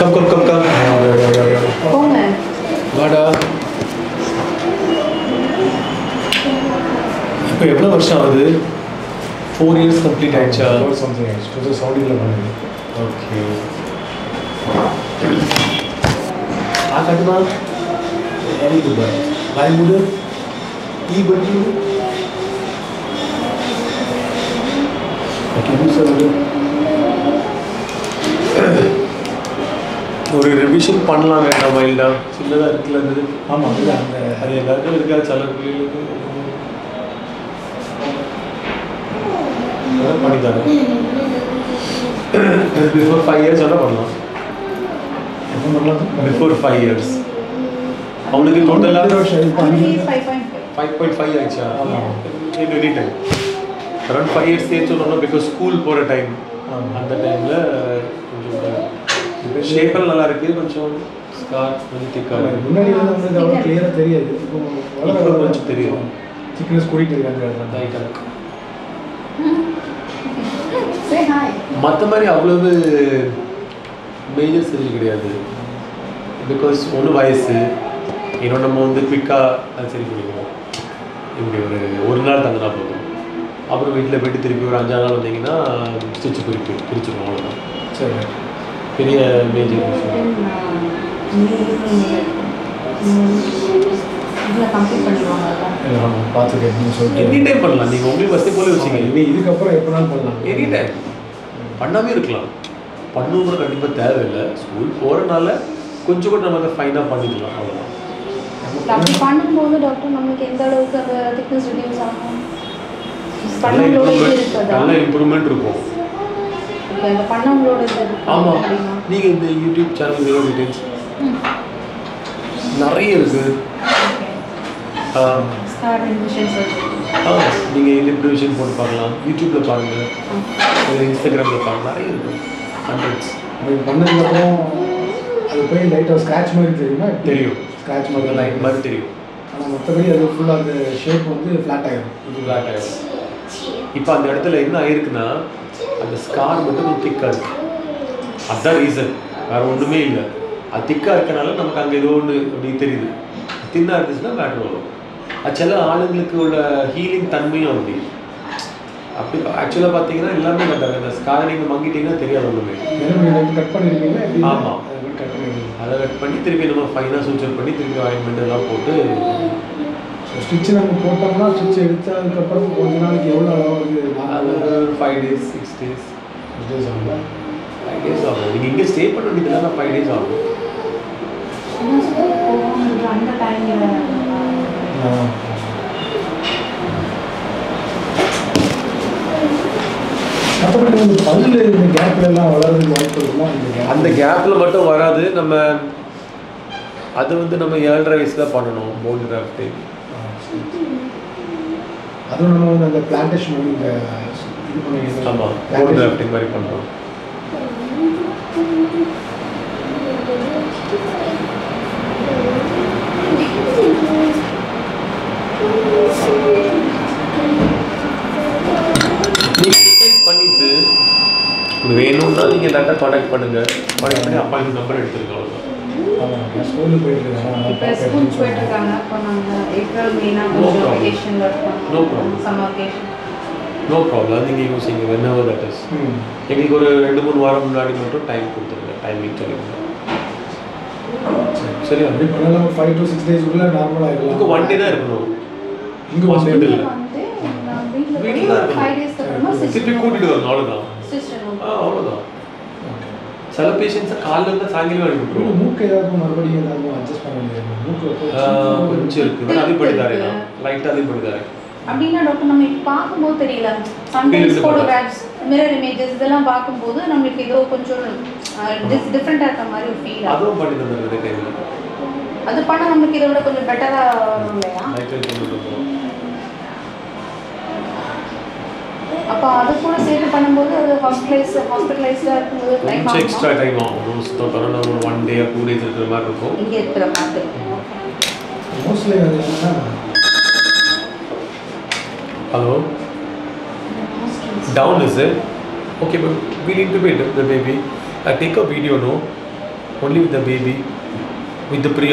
Come come come come போங்க வாடா இப்போ எவ்வளோ வருஷம் ஆகுது ஃபோர் இயர்ஸ் கம்ப்ளீட் ஆயிடுச்சா சம்திங் ஆயிடுச்சு டூ தௌசண்ட் செவன்டீனில் பண்ணது ஓகே ஆ கட்டுமா வெரி குட் பாய் வாய் மூடு ஈ பண்ணி ஓகே சார் ஒரு ரிவிஷன் பண்ணலாம் வேண்டாம் மைல்டா சின்னதாக இருக்குல்ல அது ஆமாம் அது அந்த அது எல்லாருக்கும் இருக்கா சில பிள்ளைகளுக்கு அதெல்லாம் பண்ணி தரேன் பிஃபோர் ஃபைவ் இயர்ஸ் வேணால் பண்ணலாம் என்ன பண்ணலாம் பிஃபோர் ஃபைவ் இயர்ஸ் அவனுக்கு டோட்டலாக five point five five point five ஆயிடுச்சா ஆமாம். இது any time around five years சேர்த்து சொன்னோம்னா பிகாஸ் ஸ்கூல் போகிற டைம் ஆமாம். அந்த டைமில் கொஞ்சம் ஷேப்பெல்லாம் நல்லா இருக்குது கொஞ்சம் ஸ்கார் கொஞ்சம் திக்காக முன்னாடி வந்து நம்மளுக்கு அவ்வளோ கிளியராக தெரியாது இப்போ வளர இப்போ வளர கொஞ்சம் தெரியும். திக்னஸ் கூட்டிகிட்டு இருக்காங்க லைட்டாக இருக்கு சே ஹாய் மற்ற மாதிரி அவ்வளவு மேஜர் சர்ஜரி கிடையாது பிகாஸ் ஒன்று வயசு இன்னொன்று நம்ம வந்து குவிக்காக அது சரி பண்ணிக்கணும் இப்படி ஒரு ஒரு நாள் தங்கினா போதும் அப்புறம் வீட்டில் போயிட்டு திருப்பி ஒரு அஞ்சாறு நாள் வந்தீங்கன்னா ஸ்டிச் பிரிப்பு பிரிச்சுக்கணும் அவ்வளோதான் சரி பெரிய மேஜர் விஷயம் இதில் கம்ப்ளீட் பண்ணிடுவாங்கல்ல ஆமாம் பார்த்துருக்கேன் நீங்கள் எனி சொல்லிட்டு டைம் பண்ணலாம் நீங்கள் உங்களுக்கு ஃபஸ்ட்டு போல வச்சுங்க இனி இதுக்கப்புறம் எப்போனாலும் பண்ணலாம் எனி டைம் பண்ணாமே இருக்கலாம் பண்ணணுங்கிற கண்டிப்பாக தேவையில்லை ஸ்கூல் போகிறனால கொஞ்சம் கூட நம்ம ஃபைனாக பண்ணிக்கலாம் அவ்வளோதான் அப்படி பண்ணும்போது டாக்டர் நமக்கு எந்த அளவுக்கு அந்த திக்னஸ் ரிடியூஸ் ஆகும் நல்ல பண்ணவங்களோட இது இம்ப்ரூவ்மெண்ட் இருக்குதா நல்ல இம்ப்ரூவ்மெண்ட் இருக்கும் ஓகே அந்த பண்ணவங்களோட இது இருக்கு ஆமாம் அப்படின்னா நீங்கள் இந்த யூடியூப் சேனல் ஜீரோ டீடைல்ஸ் நிறைய இருக்குது ஸ்கார் இன்ஜெக்ஷன் சர்ஜரி நீங்கள் லிப் டிவிஷன் போட்டு பார்க்கலாம் யூடியூப்பில் பாருங்கள் இன்ஸ்டாகிராமில் பாருங்கள் நிறைய இருக்குது ஹண்ட்ரட்ஸ் அப்படி பண்ணதுக்கப்புறம் அது போய் லைட்டாக ஸ்க்ராட்ச் மாதிரி தெரியுமா தெரியும் ஸ்க்ராட்ச் மாதிரி லைட் மாதிரி தெரியும் ஆனால் மற்றபடி அது ஃபுல்லாக அந்த ஷேப் வந்து ஃப்ளாட் ஆகிடும் இது பிளாக் ஆகிடும் இப்போ அந்த இடத்துல என்ன ஆயிருக்குன்னா அந்த ஸ்கார் மட்டும் கொஞ்சம் திக்காக இருக்கு அதுதான் ரீசன் வேறு ஒன்றுமே இல்லை அது திக்காக இருக்கனால நமக்கு அங்கே ஏதோ ஒன்று அப்படி தெரியுது தின்னாக இருந்துச்சுன்னா மேட்ரு வரும் அது சில ஆளுங்களுக்கு உள்ள ஹீலிங் தன்மையும் அப்படி அப்படி ஆக்சுவலாக பார்த்தீங்கன்னா எல்லாமே கட்டாங்க இந்த ஸ்காரை நீங்கள் மங்கிட்டீங்கன்னா தெரியாது ஒன்றுமே ஏன்னா நீங்கள் கட் பண்ணியிருக்கீங்க எப்படி ஆமா. கட் பண்ணிருக்கீங்க அதை கட் பண்ணி திருப்பி நம்ம ஃபைனாக சூச்சர் பண்ணி திருப்பி ஆயின்மெண்ட் எல்லாம் போட்டு ஸ்டிச் நம்ம போட்டோம்னா ஸ்டிச் எடுத்ததுக்கப்புறம் கொஞ்ச நாளைக்கு எவ்வளோ அளவு அது five days six days days ஆகுங்களா ஃபைவ் டேஸ் ஆகும் நீங்கள் இங்கே ஸ்டே பண்ண வேண்டியதுலாம் ஃபைவ் டேஸ் ஆகும் போகணுன்ற அந்த டைமில் மற்றபடி இந்த பல்லு இந்த கேப்ல எல்லாம் வளர்றதுக்கு வாய்ப்பு இருக்குமா இந்த gap? அந்த கேப்பில் மட்டும் வராது நம்ம அது வந்து நம்ம ஏழரை வயசில் பண்ணணும் போன் கிராஃப்ட்டு ஆ, சரி. அதுவும் நம்ம வந்து அந்த பிளான்டேஷன் வந்து இந்த இது பண்ணி ஆமாம் போன் plantation- கிராஃப்டிங் மாதிரி பண்ணுறோம் நீங்கள் பண்ணிட்டு உங்களுக்கு வேணும்னா நீங்கள் டேட்டா காண்டாக்ட் பண்ணுங்கள் காண்டாக்ட் பண்ணி அப்பாயின்மெண்ட் நம்பர் எடுத்துருக்கோம் அவ்வளோதான் ஆமாம் நான் ஸ்கூலில் போயிட்டு இருக்கேன் இப்போ ஸ்கூல் போயிட்டு இருக்காங்க அப்போ நாங்கள் ஏப்ரல் மெயினாக No கொஞ்சம் problem. வெக்கேஷனில் No இருப்பாங்க problem. Summer vacation no problem அது நீங்கள் using whenever that is hmm எங்களுக்கு ஒரு ரெண்டு மூணு வாரம் முன்னாடி மட்டும் டைம் கொடுத்துருங்க டைமிங் சொல்லிடுங்க சரி அப்படி பண்ணலாம் ஃபைவ் டு சிக்ஸ் டேஸ் உள்ள நார்மலாக உங்களுக்கு ஒன் டே தான் இருக்கணும் இங்கே ஒன் Hospital. டே இல்ல. வந்து நான் வீட்டில் வீட்டில் தான் இருக்கணும். ஃபைவ் டேஸ்க்கு அப்புறமா திருப்பி கூட்டிட்டு வரணும் அவ்வளோதான் சிஸ்டர் ஆ அவ்வளோதான் சில பேஷண்ட்ஸை காலைல இருந்து சாயங்காலம் அனுப்பி விட்டுருவோம் மூக்கு ஏதாவது மறுபடியும் ஏதாவது அட்ஜஸ்ட் பண்ண முடியாது மூக்கு ஆ, கொஞ்சம் இருக்கு பட் அது பண்ணி தரேன் நான் லைட்டாக அது பண்ணி தரேன் அப்படின்னா டாக்டர் நம்ம இப்போ பார்க்கும்போது தெரியல சம்டைம்ஸ் தெரியுது ஃபோட்டோகிராஃப்ஸ் மிரர் இமேஜஸ் இதெல்லாம் பார்க்கும்போது நம்மளுக்கு ஏதோ கொஞ்சம் டிஃப்ரெண்ட்டாக இருக்க மாதிரி ஒரு ஃபீல் ஆகும் அதுவும் பண்ணி தந்துடுறது டைமில் அது பண்ண நமக்கு இதை விட கொஞ்சம் பெட்டராக வரும் இல்லையா லைட்டாக கொண்டு வந்துடுவோம் அப்போ அது கூட சேர்த்து பண்ணும்போது அது ஹாஸ்பிட்டலைஸ் ஹாஸ்பிட்டலைஸ்டாக இருக்கும்போது டைம் கொஞ்சம் எக்ஸ்ட்ரா ஆகும் டைம் ஆகும் மோஸ்ட் தொடர்ந்து ஒரு ஒன் டே டூ டேஸ் இருக்கிற மாதிரி இருக்கும் இங்கே இருக்கிற மாதிரி மோஸ்ட்லி அது என்னன்னா hello Down is it? Okay, but we need to wait the baby. I take a video, no? Only with the baby with the pre